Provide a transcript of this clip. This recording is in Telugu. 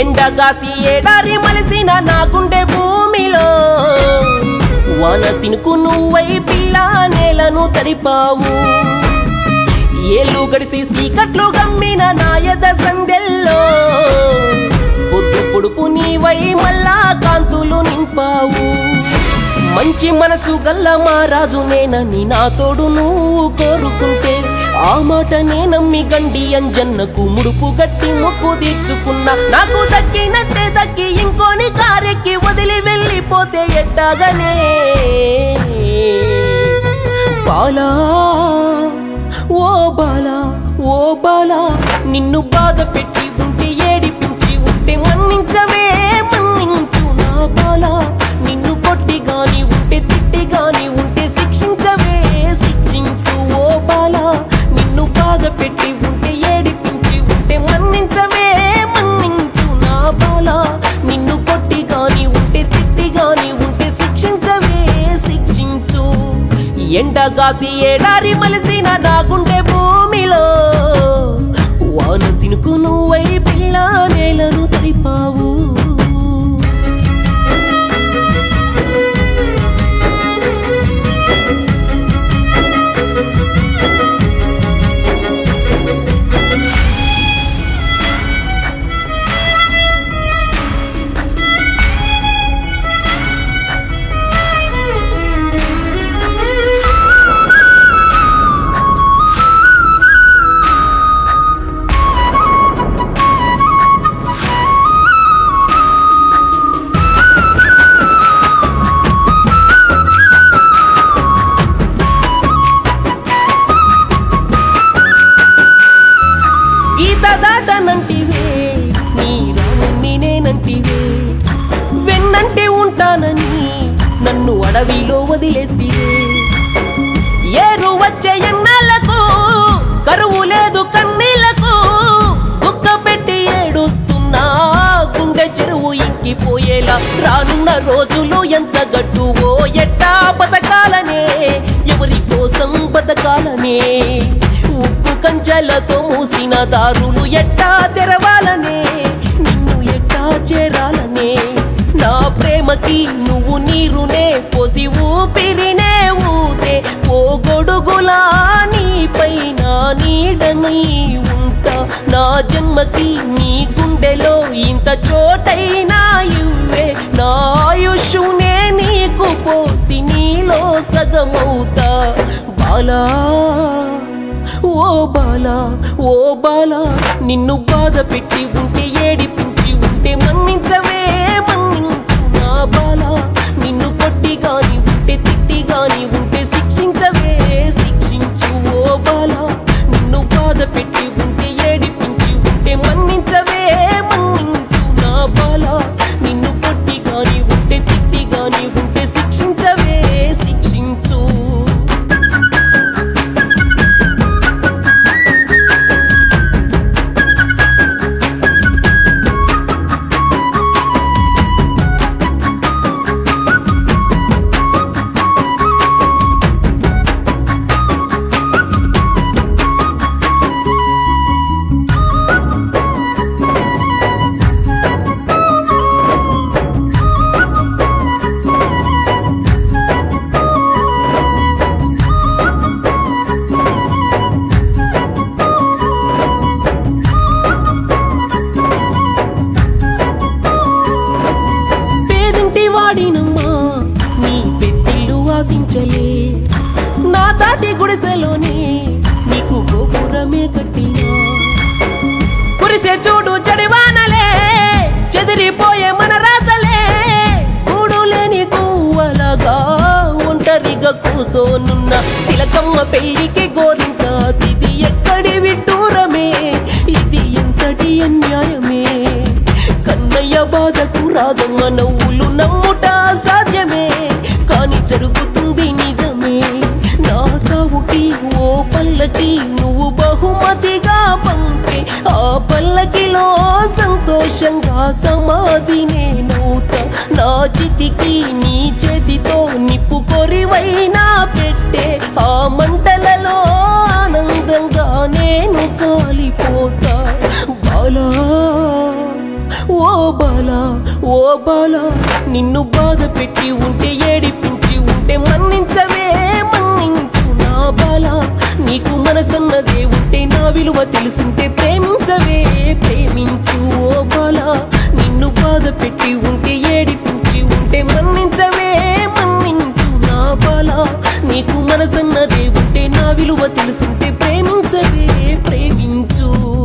ఎండగాసి ఏడారి మలిసిన నా గుండె భూమిలో వాన సినుకు నువ్వై పిల్ల నేలను తడిపావు ఏళ్ళు గడిసి సీకట్లు గమ్మిన నాయద సందెల్లో పొద్దు పొడుపు నీవై మళ్ళా కాంతులు నింపావు మంచి మనసు గల్ల మా రాజు నేనని నా తోడు నువ్వు కోరుకుంటే ఆ మాట నే నమ్మి గండి అంజన్నకు ముడుపు గట్టి మొక్కు తీర్చుకున్నా నాకు దక్కినట్టే దక్కి ఇంకోని కారెక్కి వదిలి వెళ్ళిపోతే ఎట్టాగనే బాలా ఓ బాలా ఓ బాలా నిన్ను బాధ పెట్టి ఉంటే ఏడిపించి ఉంటే మన్నించవే మన్నించు నా బాలా నిన్ను కొట్టి గాని ఉంటే తిట్టి గాని ఉంటే శిక్షించవే శిక్షించు ఓ బాలా నిన్ను బాధ పెట్టి ఉంటే ఏడిపించి ఉంటే మన్నించవే మన్నించు నా బాలా నిన్ను కొట్టి గాని ఉంటే తిట్టి గాని ఉంటే శిక్షించవే శిక్షించు ఎండగాసి ఏడారి మలిసిన నా గుండె భూమిలో వాన సినుకు నువ్వై పిల్ల నేలను తడిపావు గీత దాటనంటివే నీ రాముణ్ణి నేనంటివే వెన్నంటే ఉంటానని నన్ను అడవిలో వదిలేస్తివే ఏరు వచ్చే ఎన్నాళ్లకు కరువు లేదు కన్నీళ్లకు కుక్క పెట్టి ఏడుస్తున్నా గుండె చెరువు ఇంకిపోయేలా రానున్న రోజులు ఎంత గట్టువో ఎట్టా బతకాలనే ఎవరి కోసం బతకాలనే ఉక్కు కంచెలతో మూసిన దారులు ఎట్టా తెరవాలనే నిన్ను ఎట్టా చేరాలనే నా ప్రేమకి నువ్వు నీరునే పోసి ఊపిరినే ఊతే ఓ గొడుగులా నీ పైన నీడని ఉంటా నా జన్మకి నీ గుండెలో ఇంత చోటైనా ఇవ్వే నా ఆయుష్నే నీకు పోసి నీలో సగమవుతా బాలా ఓ బాలా ఓ బాలా నిన్ను బాధ పెట్టి ఉంటే ఏడిపించి ఉంటే మన్నించవే మన్నించు నా బాలా నిన్ను కొట్టి గాని ఉంటే తిట్టి గాని ఉంటే శిక్షించవే శిక్షించు ఓ బాలా నిన్ను బాధ పెట్టి ఉంటే ఏడిపించి ఉంటే మన్నించవే మన్నించు నా బాలా నిన్ను కొట్టి గాని ఉంటే తిట్టి గాని ఉంటే శిక్షించవే శిక్షించు పేదింటి వాడినమ్మా నీ పెద్దిల్లు ఆశించలే నా తాటి గుడిసెలోనే నీకు గోపురమే కట్టినా కురిసే చూడు జడివానలే చెదిరిపోయే మన రాతలే కూడు లేని కూవలగా ఒంటరిగా కూసోనున్న సిలకమ్మ పెళ్లికి గోరింక ఇది ఎక్కడి విడ్డూరమే ఇది ఎంతటి అన్యాయమే కన్నయ్య బాధకు రాదమ్మ నవ్వులు నమ్ముట సాధ్యమే కాని జరుగుతుంది నిజమే నా సావుకి ఓ పల్లకి నువ్వు బహుమతిగా పంపే ఆ పల్లకిలో సంతోషంగా సమాధి నేనవుతా నా చితికి నీ చేతితో నిప్పు కొరివైనా పెట్టే ఆ మంటలలో ఆనందంగా నేను కాలిపోతా బాలా ఓ ఓ బాల ఓ బాల నిన్ను బాధ పెట్టి ఉంటే ఏడిపించి ఉంటే మన్నించవే మన్నించు నా బాల నీకు మనసన్నదే ఉంటే నా విలువ తెలుసుంటే ప్రేమించవే ప్రేమించు ఓ బాల నిన్ను బాధ పెట్టి ఉంటే ఏడిపించి ఉంటే మన్నించవే మన్నించు నా బాల నీకు మనసన్నదే ఉంటే నా విలువ తెలుసుంటే ప్రేమించవే ప్రేమించు